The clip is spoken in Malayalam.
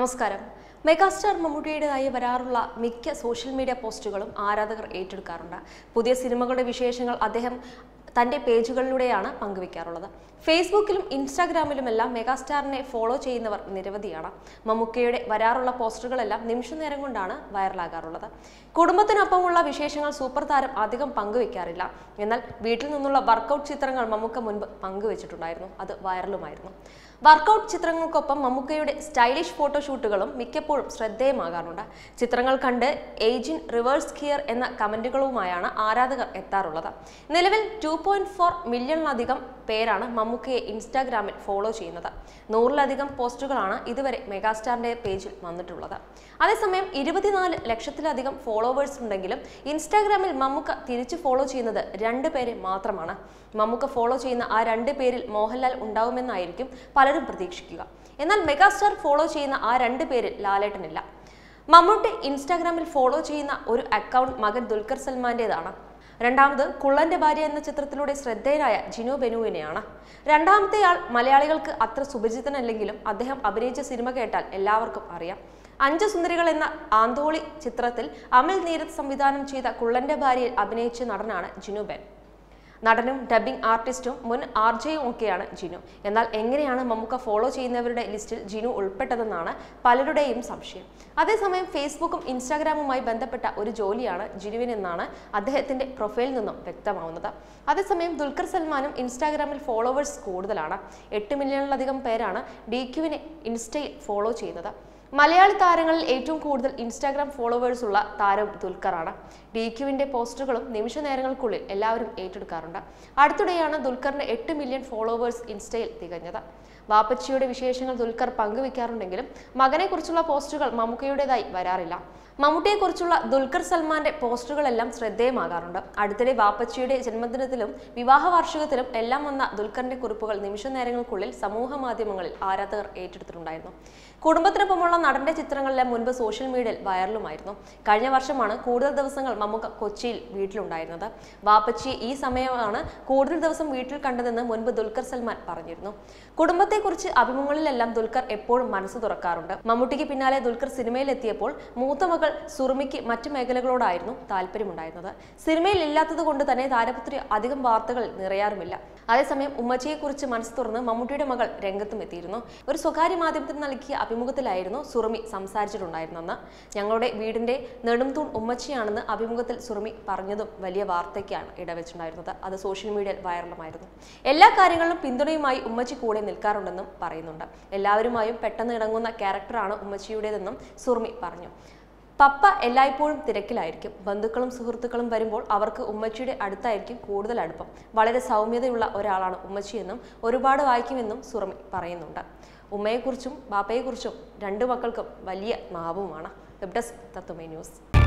നമസ്കാരം മെഗാസ്റ്റാർ മമ്മൂട്ടിയുടേതായി വരാറുള്ള മിക്ക സോഷ്യൽ മീഡിയ പോസ്റ്റുകളും ആരാധകർ ഏറ്റെടുക്കാറുണ്ട് പുതിയ സിനിമകളുടെ വിശേഷങ്ങൾ അദ്ദേഹം തന്റെ പേജുകളിലൂടെയാണ് പങ്കുവെക്കാറുള്ളത് ഫേസ്ബുക്കിലും ഇൻസ്റ്റാഗ്രാമിലുമെല്ലാം മെഗാസ്റ്റാറിനെ ഫോളോ ചെയ്യുന്നവർ നിരവധിയാണ് മമ്മൂക്കയുടെ വരാറുള്ള പോസ്റ്ററുകളെല്ലാം നിമിഷനേരം കൊണ്ടാണ് വൈറലാകാറുള്ളത് കുടുംബത്തിനൊപ്പമുള്ള വിശേഷങ്ങൾ സൂപ്പർ താരം അധികം പങ്കുവെക്കാറില്ല എന്നാൽ വീട്ടിൽ നിന്നുള്ള വർക്കൗട്ട് ചിത്രങ്ങൾ മമ്മൂക്ക മുൻപ് പങ്കുവെച്ചിട്ടുണ്ടായിരുന്നു അത് വൈറലുമായിരുന്നു വർക്കൗട്ട് ചിത്രങ്ങൾക്കൊപ്പം മമ്മൂക്കയുടെ സ്റ്റൈലിഷ് ഫോട്ടോഷൂട്ടുകളും മിക്കപ്പോഴും ശ്രദ്ധേയമാകാറുണ്ട് ചിത്രങ്ങൾ കണ്ട് ഏജിൻ റിവേഴ്സ് ഗിയർ എന്ന കമന്റുകളുമായാണ് ആരാധകർ എത്താറുള്ളത് നിലവിൽ ടു പോയിന്റ് ഫോർ മില്യണിലധികം പേരാണ് മമ്മൂക്കയെ ഇൻസ്റ്റാഗ്രാമിൽ ഫോളോ ചെയ്യുന്നത് നൂറിലധികം പോസ്റ്റുകളാണ് ഇതുവരെ മെഗാസ്റ്റാറിന്റെ പേജിൽ വന്നിട്ടുള്ളത് അതേസമയം ഇരുപത്തിനാല് ലക്ഷത്തിലധികം ഫോളോവേഴ്സ് ഉണ്ടെങ്കിലും ഇൻസ്റ്റാഗ്രാമിൽ മമ്മൂക്ക തിരിച്ചു ഫോളോ ചെയ്യുന്നത് രണ്ട് പേരെ മാത്രമാണ് മമ്മൂക്ക ഫോളോ ചെയ്യുന്ന ആ രണ്ട് പേരിൽ മോഹൻലാൽ ഉണ്ടാവുമെന്നായിരിക്കും പലരും പ്രതീക്ഷിക്കുക എന്നാൽ മെഗാസ്റ്റാർ ഫോളോ ചെയ്യുന്ന ആ രണ്ട് പേരിൽ ലാലേട്ടനില്ല മമ്മൂട്ടി ഇൻസ്റ്റാഗ്രാമിൽ ഫോളോ ചെയ്യുന്ന ഒരു അക്കൗണ്ട് മകൻ ദുൽഖർ സൽമാന്റേതാണ് രണ്ടാമത് കുള്ളന്റെ ഭാര്യ എന്ന ചിത്രത്തിലൂടെ ശ്രദ്ധേയനായ ജിനു ബെനുവിനെയാണ് രണ്ടാമത്തെയാൾ മലയാളികൾക്ക് അത്ര സുപരിചിതനല്ലെങ്കിലും അദ്ദേഹം അഭിനയിച്ച സിനിമ കേട്ടാൽ എല്ലാവർക്കും അറിയാം അഞ്ച് സുന്ദരികൾ എന്ന ആന്തോളി ചിത്രത്തിൽ അമിൽ നീരത് സംവിധാനം ചെയ്ത കുള്ളന്റെ ഭാര്യയിൽ അഭിനയിച്ച നടനാണ് ജിനു ബെൻ നടനും ഡബ്ബിംഗ് ആർട്ടിസ്റ്റും മുൻ ആർ ജെയും ഒക്കെയാണ് ജിനു എന്നാൽ എങ്ങനെയാണ് മമ്മൂക്ക ഫോളോ ചെയ്യുന്നവരുടെ ലിസ്റ്റിൽ ജിനു ഉൾപ്പെട്ടതെന്നാണ് പലരുടെയും സംശയം അതേസമയം ഫേസ്ബുക്കും ഇൻസ്റ്റാഗ്രാമുമായി ബന്ധപ്പെട്ട ഒരു ജോലിയാണ് ജിനുവിനെന്നാണ് അദ്ദേഹത്തിന്റെ പ്രൊഫൈലിൽ നിന്നും വ്യക്തമാവുന്നത് അതേസമയം ദുൽഖർ സൽമാനും ഇൻസ്റ്റാഗ്രാമിൽ ഫോളോവേഴ്സ് കൂടുതലാണ് എട്ട് മില്യണിലധികം പേരാണ് ഡി ക്യുവിനെ ഇൻസ്റ്റയിൽ ഫോളോ ചെയ്യുന്നത് മലയാളി താരങ്ങളിൽ ഏറ്റവും കൂടുതൽ ഇൻസ്റ്റാഗ്രാം ഫോളോവേഴ്സ് ഉള്ള താരം ദുൽഖറാണ് ഡി ക്യുവിന്റെ പോസ്റ്റുകളും നിമിഷ നേരങ്ങൾക്കുള്ളിൽ എല്ലാവരും ഏറ്റെടുക്കാറുണ്ട് അടുത്തിടെയാണ് ദുൽഖറിന്റെ എട്ട് മില്യൺ ഫോളോവേഴ്സ് ഇൻസ്റ്റയിൽ തികഞ്ഞത് വാപ്പച്ചിയുടെ വിശേഷങ്ങൾ ദുൽഖർ പങ്കുവെക്കാറുണ്ടെങ്കിലും മകനെക്കുറിച്ചുള്ള പോസ്റ്റുകൾ മമ്മൂക്കയുടേതായി വരാറില്ല മമ്മൂട്ടിയെക്കുറിച്ചുള്ള ദുൽഖർ സൽമാന്റെ പോസ്റ്ററുകളെല്ലാം ശ്രദ്ധേയമാകാറുണ്ട് അടുത്തിടെ വാപ്പച്ചിയുടെ ജന്മദിനത്തിലും വിവാഹ വാർഷികത്തിലും എല്ലാം വന്ന ദുൽഖറിന്റെ കുറിപ്പുകൾ നിമിഷ നേരങ്ങൾക്കുള്ളിൽ സമൂഹ മാധ്യമങ്ങളിൽ ആരാധകർ ഏറ്റെടുത്തിട്ടുണ്ടായിരുന്നു കുടുംബത്തിനൊപ്പമുള്ള നടന്റെ ചിത്രങ്ങളെല്ലാം മുൻപ് സോഷ്യൽ മീഡിയയിൽ വൈറലുമായിരുന്നു കഴിഞ്ഞ വർഷമാണ് കൂടുതൽ ദിവസങ്ങൾ മമ്മൂക്ക കൊച്ചിയിൽ വീട്ടിലുണ്ടായിരുന്നത് വാപ്പച്ചിയെ ഈ സമയമാണ് കൂടുതൽ ദിവസം വീട്ടിൽ കണ്ടതെന്ന് മുൻപ് ദുൽഖർ സൽമാൻ പറഞ്ഞിരുന്നു കുടുംബത്തെക്കുറിച്ച് അഭിമുഖങ്ങളിലെല്ലാം ദുൽഖർ എപ്പോഴും മനസ്സ് തുറക്കാറുണ്ട് മമ്മൂട്ടിക്ക് പിന്നാലെ ദുൽഖർ സിനിമയിലെത്തിയപ്പോൾ മൂത്ത മകൾ സുറുമിക്ക് മറ്റു മേഖലകളോടായിരുന്നു താല്പര്യമുണ്ടായിരുന്നത് സിനിമയിൽ ഇല്ലാത്തത് കൊണ്ട് തന്നെ താരപുത്രി അധികം വാർത്തകൾ നിറയാറുമില്ല അതേസമയം ഉമ്മച്ചിയെക്കുറിച്ച് മനസ്സ് തുറന്ന് മമ്മൂട്ടിയുടെ മകൾ രംഗത്തും എത്തിയിരുന്നു ഒരു സ്വകാര്യ മാധ്യമത്തിന് നൽകിയ അഭിമുഖത്തിലായിരുന്നു സുറുമി സംസാരിച്ചിട്ടുണ്ടായിരുന്നെന്ന് ഞങ്ങളുടെ വീടിന്റെ നെടുംതൂൺ ഉമ്മച്ചിയാണെന്ന് അഭിമുഖത്തിൽ സുറുമി പറഞ്ഞതും വലിയ വാർത്തയ്ക്കാണ് ഇടവെച്ചിട്ടുണ്ടായിരുന്നത് അത് സോഷ്യൽ മീഡിയയിൽ വൈറലുമായിരുന്നു എല്ലാ കാര്യങ്ങളിലും പിന്തുണയുമായി ഉമ്മച്ചി കൂടെ നിൽക്കാറുണ്ടെന്നും പറയുന്നുണ്ട് എല്ലാവരുമായും പെട്ടെന്ന് ഇണങ്ങുന്ന ക്യാരക്ടറാണ് ഉമ്മച്ചിയുടേതെന്നും സുറുമി പറഞ്ഞു പപ്പ എല്ലായ്പ്പോഴും തിരക്കിലായിരിക്കും ബന്ധുക്കളും സുഹൃത്തുക്കളും വരുമ്പോൾ അവർക്ക് ഉമ്മച്ചിയുടെ അടുത്തായിരിക്കും കൂടുതൽ അടുപ്പം വളരെ സൗമ്യതയുള്ള ഒരാളാണ് ഉമ്മച്ചിയെന്നും ഒരുപാട് വായിക്കുമെന്നും സുറമി പറയുന്നുണ്ട് ഉമ്മയെക്കുറിച്ചും ബാപ്പയെക്കുറിച്ചും രണ്ടു മക്കൾക്കും വലിയ നാവുമാണ് വെബ് ഡെസ്ക് തത്വമേ ന്യൂസ്